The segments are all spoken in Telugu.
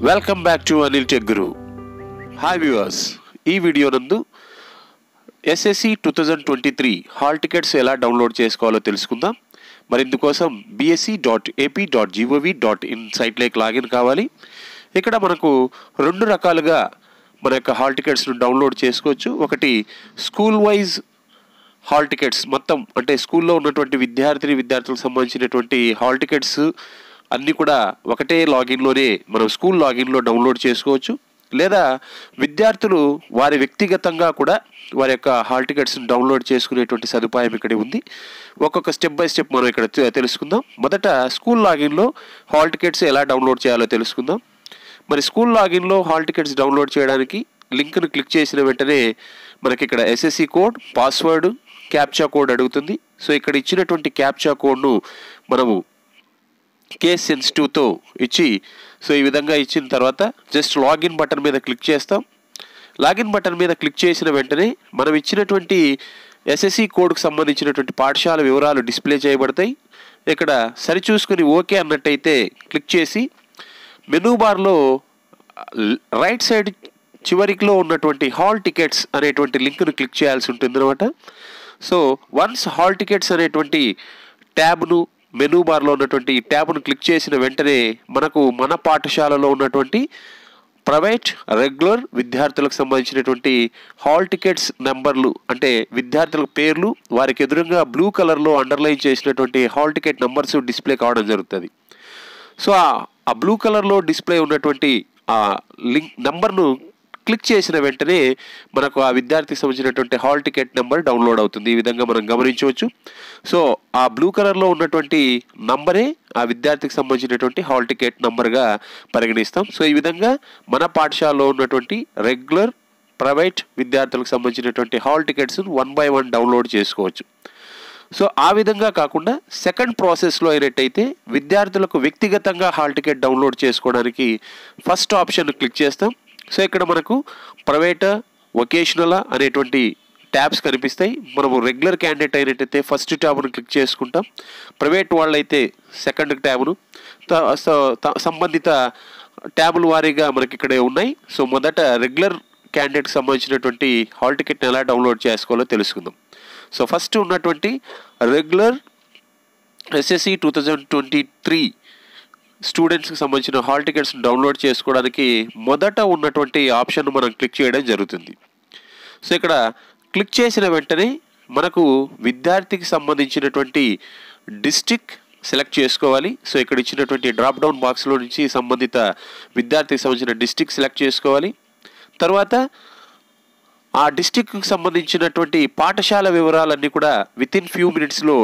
welcome back to Anil tech guru hi viewers ఈ వీడియో నందు SSC two thousand twenty three hall tickets ఎలా డౌన్లోడ్ చేసుకోవాలో తెలుసుకుందాం మరి ఇందుకోసం BSE dot AP dot GOV dot in సైట్లోకి లాగిన్ కావాలి ఇక్కడ మనకు రెండు రకాలుగా మన యొక్క హాల్ టికెట్స్ను డౌన్లోడ్ చేసుకోవచ్చు ఒకటి స్కూల్ వైజ్ హాల్ టికెట్స్ మొత్తం అంటే స్కూల్లో ఉన్నటువంటి విద్యార్థిని విద్యార్థులకు సంబంధించినటువంటి హాల్ టికెట్స్ అన్నీ కూడా ఒకటే లాగిన్లోనే మనం స్కూల్ లాగిన్లో డౌన్లోడ్ చేసుకోవచ్చు లేదా విద్యార్థులు వారి వ్యక్తిగతంగా కూడా వారి యొక్క హాల్ టికెట్స్ని డౌన్లోడ్ చేసుకునేటువంటి సదుపాయం ఇక్కడ ఉంది ఒక్కొక్క స్టెప్ బై స్టెప్ మనం ఇక్కడ తె- తెలుసుకుందాం మొదట స్కూల్ లాగిన్లో హాల్ టికెట్స్ ఎలా డౌన్లోడ్ చేయాలో తెలుసుకుందాం మరి స్కూల్ లాగిన్లో హాల్ టికెట్స్ డౌన్లోడ్ చేయడానికి లింక్ను క్లిక్ చేసిన వెంటనే మనకి ఇక్కడ SSC code password captcha code అడుగుతుంది సో ఇక్కడ ఇచ్చినటువంటి క్యాప్చా కోడ్ను మనము కేస్ సెన్సిటివ్తో ఇచ్చి సో ఈ విధంగా ఇచ్చిన తర్వాత జస్ట్ లాగిన్ బటన్ మీద క్లిక్ చేస్తాం లాగిన్ బటన్ మీద క్లిక్ చేసిన వెంటనే మనం ఇచ్చినటువంటి ఎస్ఎస్సి కోడ్కు సంబంధించినటువంటి పాఠశాల వివరాలు డిస్ప్లే చేయబడతాయి ఇక్కడ సరిచూసుకుని ఓకే అన్నట్టయితే క్లిక్ చేసి మెనూ బార్లో రైట్ సైడ్ చివరిలో ఉన్నటువంటి హాల్ టికెట్స్ అనేటువంటి లింక్ను క్లిక్ చేయాల్సి ఉంటుంది అనమాట సో వన్స్ హాల్ టికెట్స్ అనేటువంటి ట్యాబ్ను మెనూ బార్లో ఉన్నటువంటి ఈ ట్యాబ్ను క్లిక్ చేసిన వెంటనే మనకు మన పాఠశాలలో ఉన్నటువంటి ప్రైవేట్ రెగ్యులర్ విద్యార్థులకు సంబంధించినటువంటి హాల్ టికెట్స్ నెంబర్లు అంటే విద్యార్థుల పేర్లు వారికి ఎదురుగా బ్లూ కలర్లో అండర్లైన్ చేసినటువంటి హాల్ టికెట్ నెంబర్స్ డిస్ప్లే కావడం జరుగుతుంది సో ఆ- ఆ బ్లూ కలర్లో డిస్ప్లే ఉన్నటువంటి ఆ లింక్ నంబర్ను క్లిక్ చేసిన వెంటనే మనకు ఆ విద్యార్థికి సంబంధించినటువంటి హాల్ టికెట్ నెంబర్ డౌన్లోడ్ అవుతుంది ఈ విధంగా మనం గమనించవచ్చు సో ఆ బ్లూ కలర్లో ఉన్నటువంటి నంబరే ఆ విద్యార్థికి సంబంధించినటువంటి హాల్ టికెట్ నంబర్గా పరిగణిస్తాం సో ఈ విధంగా మన పాఠశాలలో ఉన్నటువంటి రెగ్యులర్ ప్రైవేట్ విద్యార్థులకు సంబంధించినటువంటి hall tickets one by one download చేసుకోవచ్చు సో ఆ విధంగా కాకుండా సెకండ్ ప్రాసెస్లో అయినట్టయితే విద్యార్థులకు వ్యక్తిగతంగా హాల్ టికెట్ డౌన్లోడ్ చేసుకోవడానికి ఫస్ట్ ఆప్షన్ క్లిక్ చేస్తాం సో ఇక్కడ మనకు ప్రైవేట్ వొకేషనల్ అనేటువంటి ట్యాబ్స్ కనిపిస్తాయి మనము రెగ్యులర్ క్యాండిడేట్ అయినట్టయితే ఫస్ట్ ట్యాబ్ను క్లిక్ చేసుకుంటాం ప్రైవేట్ వాళ్ళైతే సెకండ్ ట్యాబ్ను త- స- త- సంబంధిత ట్యాబుల వారీగా మనకి ఇక్కడ ఉన్నాయి సో మొదట రెగ్యులర్ క్యాండిడేట్కి సంబంధించినటువంటి హాల్ టికెట్ని ఎలా డౌన్లోడ్ చేసుకోవాలో తెలుసుకుందాం సో ఫస్ట్ ఉన్నటువంటి regular SSC two thousand twenty three స్టూడెంట్స్కి సంబంధించిన హాల్ టికెట్స్ డౌన్లోడ్ చేసుకోవడానికి మొదట ఉన్నటువంటి ఆప్షన్ మనం క్లిక్ చేయడం జరుగుతుంది సో ఇక్కడ క్లిక్ చేసిన వెంటనే మనకు విద్యార్థికి సంబంధించినటువంటి డిస్టిక్ సెలెక్ట్ చేసుకోవాలి సో ఇక్కడ ఇచ్చినటువంటి డ్రాప్ డౌన్ బాక్స్లో నుంచి సంబంధిత విద్యార్థికి సంబంధించిన డిస్టిక్ సెలెక్ట్ చేసుకోవాలి తర్వాత ఆ డిస్టిక్కి సంబంధించినటువంటి పాఠశాల వివరాలన్నీ కూడా విత్ ఇన్ ఫ్యూ మినిట్స్లో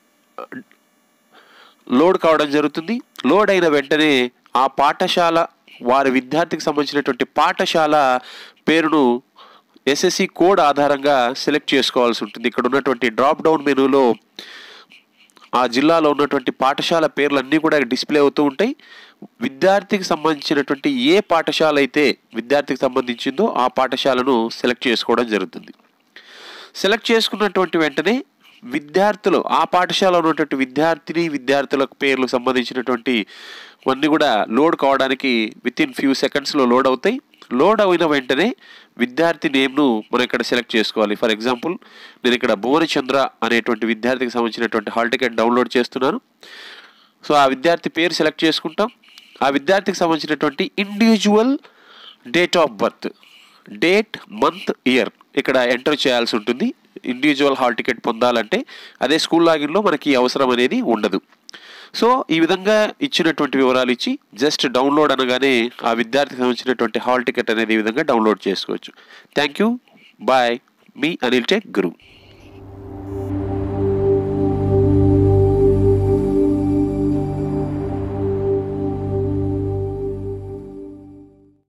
లోడ్ కావడం జరుగుతుంది లోడ్ అయిన వెంటనే ఆ పాఠశాల వారి విద్యార్థికి సంబంధించినటువంటి పాఠశాల పేరును ఎస్ఎస్సి కోడ్ ఆధారంగా సెలెక్ట్ చేసుకోవాల్సి ఉంటుంది ఇక్కడ ఉన్నటువంటి డ్రాప్ డౌన్ మెనూలో ఆ జిల్లాలో ఉన్నటువంటి పాఠశాల పేర్లు అన్నీ కూడా డిస్ప్లే అవుతూ ఉంటాయి విద్యార్థికి సంబంధించినటువంటి ఏ పాఠశాల అయితే విద్యార్థికి సంబంధించిందో ఆ పాఠశాలను సెలెక్ట్ చేసుకోవడం జరుగుతుంది సెలెక్ట్ చేసుకున్నటువంటి వెంటనే విద్యార్థులు ఆ పాఠశాలలో ఉన్నటువంటి విద్యార్థిని విద్యార్థులకు పేర్లు సంబంధించినటువంటి అన్నీ కూడా లోడ్ కావడానికి విత్ ఇన్ ఫ్యూ సెకండ్స్లో లోడ్ అవుతాయి లోడ్ అయిన వెంటనే విద్యార్థి నేమ్ను మనం ఇక్కడ సెలెక్ట్ చేసుకోవాలి ఫర్ ఎగ్జాంపుల్ నేను ఇక్కడ భువనచంద్ర అనేటువంటి విద్యార్థికి సంబంధించినటువంటి హాల్ టికెట్ డౌన్లోడ్ చేస్తున్నాను సో ఆ విద్యార్థి పేరు సెలెక్ట్ చేసుకుంటాం ఆ విద్యార్థికి సంబంధించినటువంటి individual date of birth date month year ఇక్కడ ఎంటర్ చేయాల్సి ఉంటుంది ఇండివిజువల్ హాల్ టికెట్ పొందాలంటే అదే స్కూల్ లాగిన్లో మనకి ఈ అవసరం అనేది ఉండదు సో ఈ విధంగా ఇచ్చినటువంటి వివరాలు ఇచ్చి జస్ట్ డౌన్లోడ్ అనగానే ఆ విద్యార్థికి సంబంధించినటువంటి హాల్ టికెట్ అనేది ఈ విధంగా డౌన్లోడ్ చేసుకోవచ్చు థ్యాంక్ యూ బాయ్ మీ అనిల్ టెక్ గురు